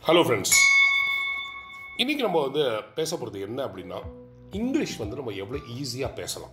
hello friends இன்றைக்கி நம்ம வந்து பேச போகிறது என்ன அப்படின்னா இங்கிலீஷ் வந்து நம்ம எவ்வளோ ஈஸியாக பேசலாம்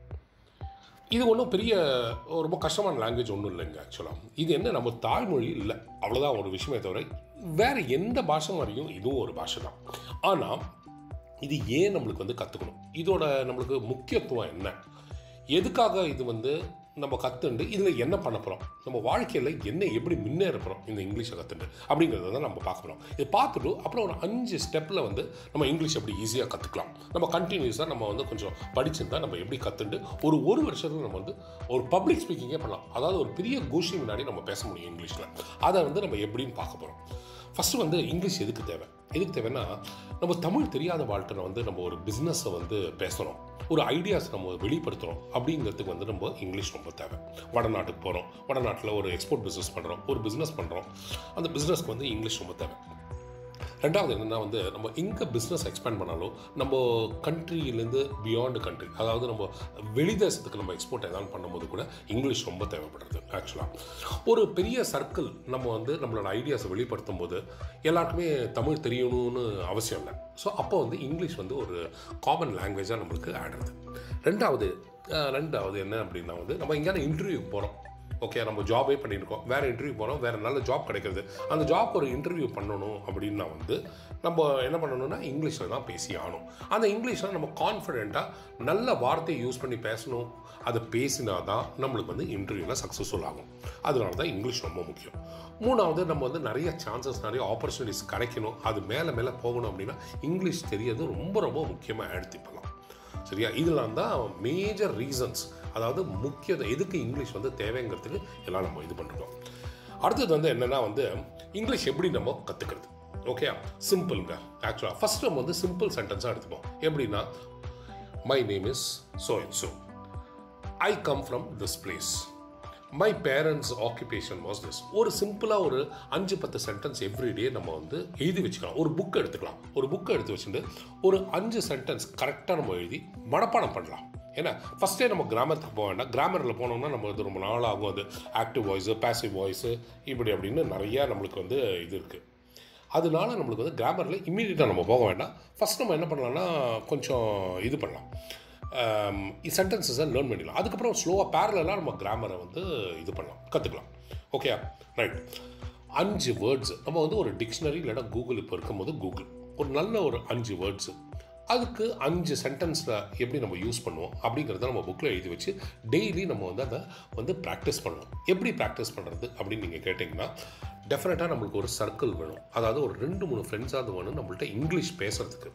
இது ஒன்றும் பெரிய ரொம்ப கஷ்டமான லாங்குவேஜ் ஒன்றும் இல்லைங்க ஆக்சுவலாக இது என்ன நம்ம தாய்மொழி இல்லை அவ்வளோதான் ஒரு விஷயமே தவிர வேறு எந்த பாஷை வரையும் இதுவும் ஒரு பாஷை தான் ஆனால் இது ஏன் நம்மளுக்கு வந்து கற்றுக்கணும் இதோட நம்மளுக்கு முக்கியத்துவம் என்ன எதுக்காக இது வந்து நம்ம கற்றுண்டு இதில் என்ன பண்ண போகிறோம் நம்ம வாழ்க்கையில் என்ன எப்படி முன்னேற போகிறோம் இந்த இங்கிலீஷை கற்றுண்டு அப்படிங்கிறத தான் நம்ம பார்க்க போகிறோம் இது பார்த்துட்டு அப்புறம் ஒரு அஞ்சு ஸ்டெப்பில் வந்து நம்ம இங்கிலீஷ் எப்படி ஈஸியாக கற்றுக்கலாம் நம்ம கண்டினியூஸாக நம்ம வந்து கொஞ்சம் படிச்சிருந்தா நம்ம எப்படி கற்றுண்டு ஒரு ஒரு வருஷத்தில் நம்ம வந்து ஒரு பப்ளிக் ஸ்பீக்கிங்கே பண்ணலாம் அதாவது ஒரு பெரிய கோஷி முன்னாடி நம்ம பேச முடியும் இங்கிலீஷில் அதை வந்து நம்ம எப்படின்னு பார்க்க போகிறோம் ஃபஸ்ட்டு வந்து இங்கிலீஷ் எதுக்கு தேவை எதுக்கு தேவைன்னா நம்ம தமிழ் தெரியாத வாழ்க்கையில் வந்து நம்ம ஒரு பிஸ்னஸை வந்து பேசுகிறோம் ஒரு ஐடியாஸ் நம்ம வெளிப்படுத்துகிறோம் அப்படிங்கிறதுக்கு வந்து நம்ம இங்கிலீஷ் ரொம்ப தேவை வடநாட்டுக்கு போகிறோம் வடநாட்டில் ஒரு எக்ஸ்போர்ட் பிஸ்னஸ் பண்ணுறோம் ஒரு பிஸ்னஸ் பண்ணுறோம் அந்த பிஸ்னஸ்க்கு வந்து இங்கிலீஷ் ரொம்ப தேவை ரெண்டாவது என்னென்னா வந்து நம்ம எங்கே பிஸ்னஸ் எக்ஸ்பேண்ட் பண்ணாலும் நம்ம கண்ட்ரியிலேருந்து பியாண்டு கண்ட்ரி அதாவது நம்ம வெளிதேசத்துக்கு நம்ம எக்ஸ்போர்ட் எதாவது பண்ணும்போது கூட இங்கிலீஷ் ரொம்ப தேவைப்படுறது ஆக்சுவலாக ஒரு பெரிய சர்க்கிள் நம்ம வந்து நம்மளோட ஐடியாஸை வெளிப்படுத்தும் போது எல்லாருக்குமே தமிழ் தெரியணும்னு அவசியம் இல்லை ஸோ அப்போ வந்து இங்கிலீஷ் வந்து ஒரு காமன் லாங்குவேஜாக நம்மளுக்கு ஆடுறது ரெண்டாவது அஹ், ரெண்டாவது என்ன அப்படின்னா வந்து நம்ம எங்கேயாவது இன்டர்வியூக்கு போகிறோம் ஓகே நம்ம ஜாபே பண்ணியிருக்கோம் வேறு இன்டர்வியூ போகிறோம் வேறு நல்ல ஜாப் கிடைக்கிறது அந்த ஜாப் ஒரு இன்டர்வியூ பண்ணணும் அப்படின்னா வந்து நம்ம என்ன பண்ணணும்னா இங்கிலீஷில் தான் பேசி ஆகணும் அந்த இங்கிலீஷில் நம்ம கான்ஃபிடெண்ட்டாக நல்ல வார்த்தையை யூஸ் பண்ணி பேசணும் அதை பேசினா தான் நம்மளுக்கு வந்து இன்டர்வியூவில் சக்ஸஸ்ஃபுல் ஆகும் அதனால தான் இங்கிலீஷ் ரொம்ப முக்கியம் மூணாவது நம்ம வந்து நிறைய சான்சஸ் நிறைய ஆப்பர்ச்சுனிட்டிஸ் கிடைக்கணும் அது மேலே மேலே போகணும் அப்படின்னா இங்கிலீஷ் தெரியறது ரொம்ப ரொம்ப முக்கியமாக எடுத்துக்கலாம் சரியா இதெல்லாம் தான் மேஜர் ரீசன்ஸ் அதாவது முக்கிய எதுக்கு இங்கிலீஷ் வந்து தேவைங்கிறதுக்கு எல்லாம் நம்ம இது பண்ணுறோம் அடுத்தது வந்து என்னென்னா வந்து இங்கிலீஷ் எப்படி நம்ம கற்றுக்கிறது ஓகே சிம்பிளுங்க ஆக்சுவலாக ஃபஸ்ட் நம்ம வந்து சிம்பிள் சென்டென்ஸாக எடுத்துப்போம் எப்படின்னா my name is so and so I come from this place my parents occupation was this ஒரு சிம்பிளாக ஒரு அஞ்சு பத்து சென்டென்ஸ் எவ்ரிடே நம்ம வந்து எழுதி வச்சுக்கலாம் ஒரு புக் எடுத்துக்கலாம் ஒரு புக்கை எடுத்து வச்சுட்டு ஒரு அஞ்சு சென்டென்ஸ் கரெக்டாக நம்ம எழுதி மனப்பாடம் பண்ணலாம் ஏன்னா ஃபஸ்ட்டே நம்ம கிராமத்துக்கு போக வேண்டாம் கிராமரில் போனோம்னா நம்ம வந்து ரொம்ப நாள் ஆகும் அது ஆக்டிவ் வாய்ஸு பேசிவ் வாய்ஸு இப்படி அப்படின்னு நிறையா நம்மளுக்கு வந்து இது இருக்குது அதனால நம்மளுக்கு வந்து கிராமரில் இம்மீடியட்டாக நம்ம போக வேண்டாம் ஃபஸ்ட் நம்ம என்ன பண்ணலாம்னா கொஞ்சம் இது பண்ணலாம் சென்டென்சஸை லேர்ன் பண்ணிடலாம் அதுக்கப்புறம் ஸ்லோவாக பேரலாக நம்ம கிராமரை வந்து இது பண்ணலாம் கற்றுக்கலாம் ஓகே ரைட் அஞ்சு வேர்ட்ஸ் நம்ம வந்து ஒரு டிக்ஷனரி இல்லைன்னா கூகுள் இப்போ இருக்கும்போது கூகுள் ஒரு நல்ல ஒரு அஞ்சு வேர்ட்ஸு அதுக்கு அஞ்சு சென்டென்ஸில் எப்படி நம்ம யூஸ் பண்ணுவோம் அப்படிங்கிறத நம்ம புக்கில் எழுதி வச்சு டெய்லி நம்ம வந்து அதை வந்து ப்ராக்டிஸ் பண்ணுவோம் எப்படி ப்ராக்டிஸ் பண்ணுறது அப்படின்னு நீங்கள் கேட்டிங்கன்னா டெஃபினட்டாக நம்மளுக்கு ஒரு சர்க்கிள் வேணும் அதாவது ஒரு ரெண்டு மூணு ஃப்ரெண்ட்ஸாவது வேணும் நம்மள்ட்ட இங்கிலீஷ் பேசுகிறதுக்கு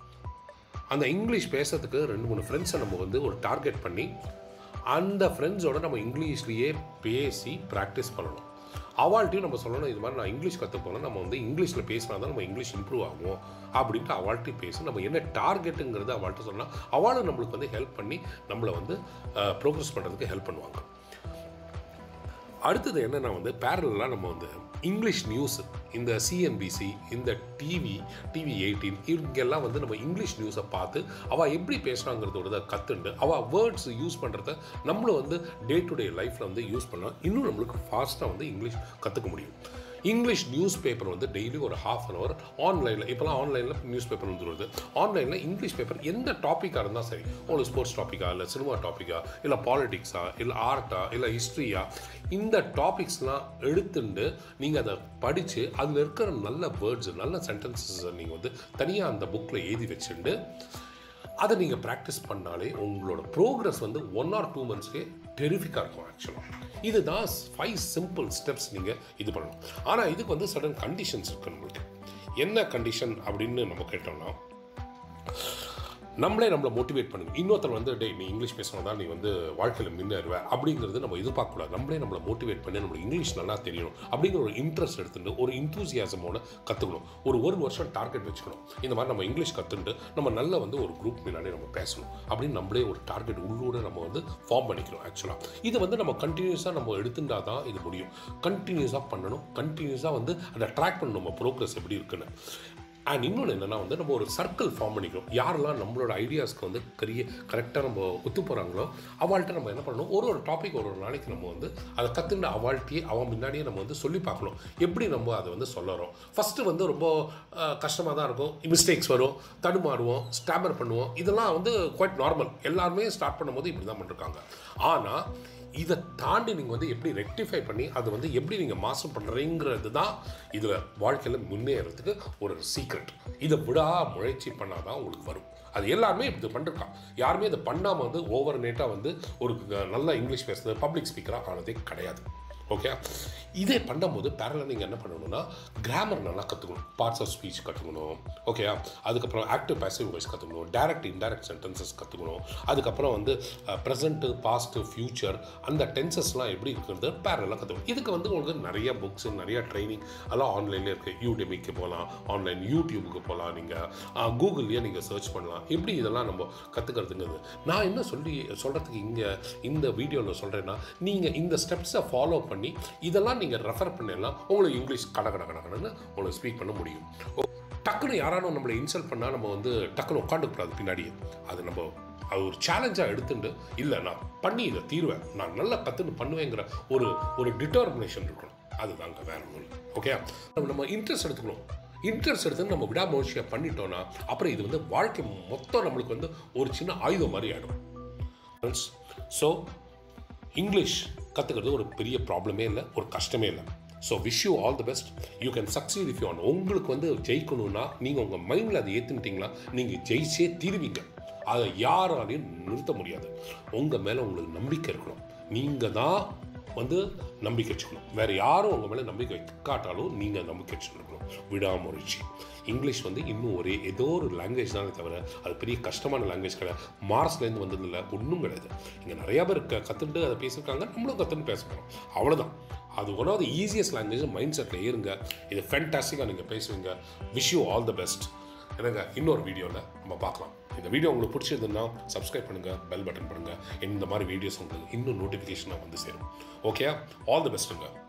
அந்த இங்கிலீஷ் பேசுறதுக்கு ரெண்டு மூணு ஃப்ரெண்ட்ஸை நம்ம வந்து ஒரு டார்கெட் பண்ணி அந்த ஃப்ரெண்ட்ஸோட நம்ம இங்கிலீஷ்லேயே பேசி ப்ராக்டிஸ் பண்ணணும் அவள்கிட்டையும் நம்ம சொல்லணும் இது மாதிரி நான் இங்கிலீஷ் கற்றுப்போனா நம்ம வந்து இங்கிலீஷில் பேசினா தான் நம்ம இங்கிலீஷ் இம்ப்ரூவ் ஆகும் அப்படின்ட்டு அவள்கிட்டையும் பேசி நம்ம என்ன டார்கெட்டுங்கிறது அவள்கிட்ட சொன்னால் அவளும் நம்மளுக்கு வந்து ஹெல்ப் பண்ணி நம்மளை வந்து ப்ரோக்ரஸ் பண்ணுறதுக்கு ஹெல்ப் பண்ணுவாங்க அடுத்தது என்னென்னா வந்து பேரலாக நம்ம வந்து இங்கிலீஷ் நியூஸ் இந்த சிஎன்பிசி இந்த டிவி டிவி எயிட்டீன் இவங்கெல்லாம் வந்து நம்ம இங்கிலீஷ் நியூஸை பார்த்து அவள் எப்படி பேசுகிறாங்கிறதோட கற்றுண்டு அவள் வேர்ட்ஸ் யூஸ் பண்ணுறத நம்மளும் வந்து டே டு டே லைஃப்பில் வந்து யூஸ் பண்ணலாம் இன்னும் நம்மளுக்கு ஃபாஸ்ட்டாக வந்து இங்கிலீஷ் கற்றுக்க முடியும் இங்கிலீஷ் நியூஸ் பேப்பர் வந்து டெய்லி ஒரு ஹாஃப் அன் ஹவர் ஆன்லைனில் இப்போலாம் ஆன்லைனில் நியூஸ் பேப்பர் வந்துடுது ஆன்லைனில் இங்கிலீஷ் பேப்பர் எந்த டாப்பிக்காக இருந்தால் சரி உங்களுக்கு ஸ்போர்ட்ஸ் டாப்பிக்கா இல்லை சினிமா டாப்பிக்கா இல்லை பாலிடிக்ஸா இல்லை ஆர்ட்டா இல்லை ஹிஸ்ட்ரியா இந்த டாபிக்ஸ்லாம் எடுத்துட்டு நீங்கள் அதை படித்து அதில் இருக்கிற நல்ல வேர்ட்ஸ் நல்ல சென்டென்சஸை நீங்கள் வந்து தனியாக அந்த புக்கில் எழுதி வச்சுட்டு அதை நீங்கள் ப்ராக்டிஸ் பண்ணாலே உங்களோட ப்ரோக்ரஸ் வந்து ஒன் ஆர் டூ மந்த்ஸ்க்கே டெரிஃபிக்காக இருக்கும் ஆக்சுவலாக இதுதான் ஃபைவ் சிம்பிள் ஸ்டெப்ஸ் நீங்கள் இது பண்ணணும் ஆனால் இதுக்கு வந்து சடன் கண்டிஷன்ஸ் இருக்கு நம்மளுக்கு என்ன கண்டிஷன் அப்படின்னு நம்ம கேட்டோம்னா நம்மளே நம்மளை மோட்டிவேட் பண்ணுங்க இன்னொருத்தர் வந்து டே நீ இங்கிலீஷ் பேசணும் தான் நீ வந்து வாழ்க்கையில் முன்னேறுவ அப்படிங்கிறது நம்ம எதிர்பார்க்கக்கூடாது நம்மளே நம்மளை மோட்டிவேட் பண்ணி நம்மளுக்கு இங்கிலீஷ் நல்லா தெரியணும் அப்படிங்கிற ஒரு இன்ட்ரெஸ்ட் எடுத்துட்டு ஒரு இன்த்தூசியாசமோட கற்றுக்கணும் ஒரு ஒரு வருஷம் டார்கெட் வச்சுக்கணும் இந்த மாதிரி நம்ம இங்கிலீஷ் கற்றுட்டு நம்ம நல்ல வந்து ஒரு குரூப் முன்னாடி நம்ம பேசணும் அப்படின்னு நம்மளே ஒரு டார்கெட் உள்ளூட நம்ம வந்து ஃபார்ம் பண்ணிக்கணும் ஆக்சுவலாக இது வந்து நம்ம கண்டினியூஸாக நம்ம எடுத்துட்டா தான் இது முடியும் கண்டினியூஸாக பண்ணணும் கண்டினியூஸாக வந்து அதை ட்ராக் பண்ணணும் நம்ம ப்ரோக்ரஸ் எப்படி இருக்குன்னு அண்ட் இன்னொன்று என்னென்னா வந்து நம்ம ஒரு சர்க்கிள் ஃபார்ம் பண்ணிக்கிறோம் யாரெல்லாம் நம்மளோட ஐடியாஸ்க்கு வந்து கரிய கரெக்டாக நம்ம ஒத்து போகிறாங்களோ அவள்கிட்ட நம்ம என்ன பண்ணணும் ஒரு ஒரு டாபிக் ஒரு ஒரு நாளைக்கு நம்ம வந்து அதை கற்றுண்டு அவள்கிட்டயே அவன் முன்னாடியே நம்ம வந்து சொல்லி பார்க்கணும் எப்படி நம்ம அதை வந்து சொல்லறோம் ஃபஸ்ட்டு வந்து ரொம்ப கஷ்டமாக தான் இருக்கும் மிஸ்டேக்ஸ் வரும் தடுமாறுவோம் ஸ்டாமர் பண்ணுவோம் இதெல்லாம் வந்து குவைட் நார்மல் எல்லாருமே ஸ்டார்ட் பண்ணும்போது இப்படி தான் பண்ணிருக்காங்க ஆனால் இதை தாண்டி நீங்கள் வந்து எப்படி ரெக்டிஃபை பண்ணி அதை வந்து எப்படி நீங்கள் மாசம் பண்ணுறீங்கிறது தான் இதில் வாழ்க்கையில் முன்னேறதுக்கு ஒரு சீக்ரெட் இதை விடா முயற்சி பண்ணால் தான் உங்களுக்கு வரும் அது எல்லாருமே இது பண்ணிருக்கான் யாருமே இதை பண்ணாமல் வந்து ஓவர் நைட்டாக வந்து ஒரு நல்ல இங்கிலீஷ் பேசுறது பப்ளிக் ஸ்பீக்கராக ஆனதே கிடையாது ஓகே இதே பண்ணும்போது பேரலில் நீங்கள் என்ன பண்ணணும்னா கிராமர் நல்லா கற்றுக்கணும் பார்ட்ஸ் ஆஃப் ஸ்பீச் கற்றுக்கணும் ஓகே அதுக்கப்புறம் ஆக்டிவ் பேசிவ் வாய்ஸ் கற்றுக்கணும் டைரக்ட் இன்டைரக்ட் சென்டென்சஸ் கற்றுக்கணும் அதுக்கப்புறம் வந்து ப்ரெசண்ட்டு பாஸ்ட்டு ஃப்யூச்சர் அந்த டென்சஸ்லாம் எப்படி இருக்கிறது பேரலாக கற்றுக்கணும் இதுக்கு வந்து உங்களுக்கு நிறைய புக்ஸ் நிறைய ட்ரைனிங் எல்லாம் ஆன்லைன்லேயே இருக்குது யூடியூபிக்கு போகலாம் ஆன்லைன் யூடியூபுக்கு போகலாம் நீங்கள் கூகுள்லேயே நீங்கள் சர்ச் பண்ணலாம் எப்படி இதெல்லாம் நம்ம கற்றுக்கிறதுங்கிறது நான் என்ன சொல்லி சொல்கிறதுக்கு இங்கே இந்த வீடியோவில் சொல்கிறேன்னா நீங்கள் இந்த ஸ்டெப்ஸை ஃபாலோ பண்ணி இதெல்லாம் நீங்கள் ரெஃபர் பண்ணலாம் உங்களுக்கு இங்கிலீஷ் கட கட கட கடன்னு உங்களுக்கு ஸ்பீக் பண்ண முடியும் ஓ, டக்குன்னு யாராலும் நம்மளை இன்சல்ட் பண்ணால் நம்ம வந்து டக்குன்னு உட்காந்துக்கூடாது பின்னாடியே அது நம்ம அது ஒரு சேலஞ்சாக எடுத்துட்டு இல்லை நான் பண்ணி இதை தீர்வேன் நான் நல்லா கற்றுன்னு பண்ணுவேங்கிற ஒரு ஒரு டிட்டர்மினேஷன் இருக்கணும் அதுதாங்க வேற ஒன்று ஓகே நம்ம இன்ட்ரெஸ்ட் எடுத்துக்கணும் இன்ட்ரெஸ்ட் எடுத்து நம்ம விடாமுயற்சியாக பண்ணிட்டோம்னா அப்புறம் இது வந்து வாழ்க்கை மொத்தம் நம்மளுக்கு வந்து ஒரு சின்ன ஆயுதம் மாதிரி ஆகிடும் ஃப்ரெண்ட்ஸ் ஸோ இங்கிலீஷ் கற்றுக்கிறது ஒரு பெரிய ப்ராப்ளமே இல்லை ஒரு கஷ்டமே இல்லை so wish you all the best you can succeed if you on உங்களுக்கு வந்து ஜெயிக்கணும்னா நீங்கள் உங்கள் மைண்டில் அதை ஏற்றுக்கிட்டீங்களா நீங்கள் ஜெயிச்சே தீருவீங்க அதை யாராலையும் நிறுத்த முடியாது உங்கள் மேலே உங்களுக்கு நம்பிக்கை இருக்கணும் நீங்கள் தான் வந்து நம்பிக்கை வச்சுக்கணும் வேறு யாரும் உங்கள் மேலே நம்பிக்கை வைக்காட்டாலும் நீங்கள் நம்பிக்கை வச்சுருக்கணும் விடாமுயற்சி இங்கிலீஷ் வந்து இன்னும் ஒரே ஏதோ ஒரு லாங்குவேஜ் தானே தவிர அது பெரிய கஷ்டமான லாங்குவேஜ் கிடையாது மார்ஸ்லேருந்து வந்ததில்லை ஒன்றும் கிடையாது இங்கே நிறையா பேர் க கற்றுட்டு அதை பேசியிருக்காங்க நம்மளும் கற்றுன்னு பேச போகிறோம் அவ்வளோதான் அது one of the easiest language mind செட்டில் ஏறுங்க இது ஃபேன்டாஸ்டிக்காக நீங்கள் பேசுவீங்க wish you all the best எனக்கு இன்னொரு வீடியோவில் நம்ம பார்க்கலாம் இந்த வீடியோ உங்களுக்கு பிடிச்சதுன்னா சப்ஸ்கிரைப் பண்ணுங்கள் பெல் பட்டன் பண்ணுங்கள் இந்த மாதிரி வீடியோஸ் உங்களுக்கு இன்னும் நோட்டிஃபிகேஷனாக வந்து சேரும் ஓகே ஆல் தி பெஸ்ட்டுங்க